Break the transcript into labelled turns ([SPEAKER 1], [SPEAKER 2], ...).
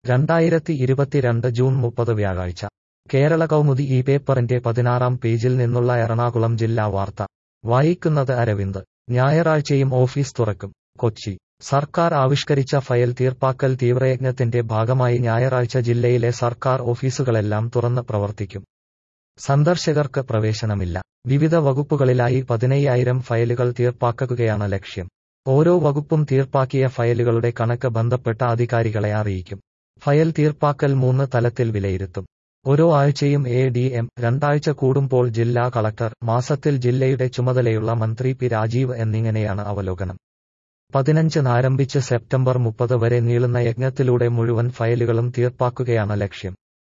[SPEAKER 1] രണ്ടായിരത്തി ഇരുപത്തിരണ്ട് ജൂൺ മുപ്പത് വ്യാഴാഴ്ച കേരള കൗമുദി ഈ പേപ്പറിന്റെ പതിനാറാം പേജിൽ നിന്നുള്ള എറണാകുളം ജില്ലാ വാർത്ത വായിക്കുന്നത് അരവിന്ദ് ഞായറാഴ്ചയും ഓഫീസ് തുറക്കും കൊച്ചി സർക്കാർ ആവിഷ്കരിച്ച ഫയൽ തീർപ്പാക്കൽ തീവ്രയജ്ഞത്തിന്റെ ഭാഗമായി ഞായറാഴ്ച ജില്ലയിലെ സർക്കാർ ഓഫീസുകളെല്ലാം തുറന്ന് പ്രവർത്തിക്കും സന്ദർശകർക്ക് പ്രവേശനമില്ല വിവിധ വകുപ്പുകളിലായി പതിനയ്യായിരം ഫയലുകൾ തീർപ്പാക്കുകയാണ് ലക്ഷ്യം ഓരോ വകുപ്പും തീർപ്പാക്കിയ ഫയലുകളുടെ കണക്ക് ബന്ധപ്പെട്ട അധികാരികളെ അറിയിക്കും ഫയൽ തീർപ്പാക്കൽ മൂന്ന് തലത്തിൽ വിലയിരുത്തും ഓരോ ആഴ്ചയും എ ഡി എം രണ്ടാഴ്ച കൂടുമ്പോൾ ജില്ലാ കളക്ടർ മാസത്തിൽ ജില്ലയുടെ ചുമതലയുള്ള മന്ത്രി പി രാജീവ് എന്നിങ്ങനെയാണ് അവലോകനം പതിനഞ്ചിന് ആരംഭിച്ച് സെപ്റ്റംബർ മുപ്പത് വരെ നീളുന്ന യജ്ഞത്തിലൂടെ മുഴുവൻ ഫയലുകളും തീർപ്പാക്കുകയാണ് ലക്ഷ്യം